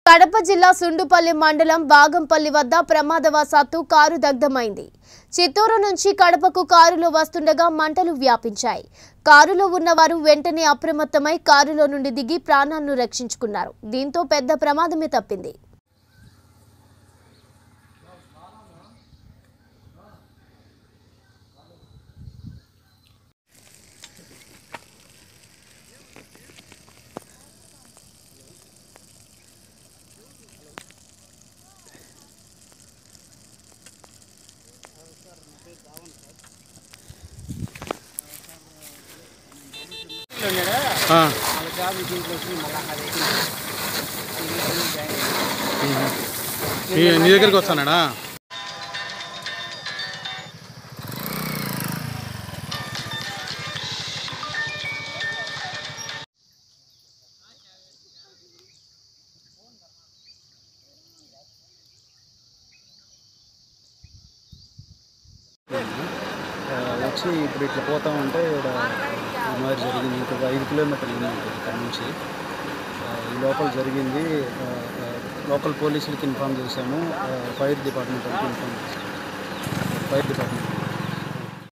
కడప జిల్లా సుండుపల్లి మండలం బాగంపల్లి వద్ద ప్రమాదవశాత్తు కారు దగ్ధమైంది చిత్తూరు నుంచి కడపకు కారులో వస్తుండగా మంటలు వ్యాపించాయి కారులో ఉన్నవారు వెంటనే అప్రమత్తమై కారులో నుండి దిగి ప్రాణాలను రక్షించుకున్నారు దీంతో పెద్ద ప్రమాదమే తప్పింది ఆ. ఈ- నీ దగ్గరికి వస్తానా ఆ, వచ్చి ఇప్పుడు ఇట్లా పోతా ఉంటే ఇక్కడ ఈ మాదిరి జరిగింది ఇంకొక ఐదు కిలోమీటర్లు ఉంది మనకి ఇక్కడ నుంచి ఆ, ఈ లోపల జరిగింది ఆ, ఆ, లోకల్ పోలీసులకి ఇన్ఫామ్ చేశాము ఆ, ఫైర్ డిపార్ట్మెంట్ వాళ్ళకి ఇన్ఫామ్ చేశాము ఫైర్ డిపార్ట్మెంట్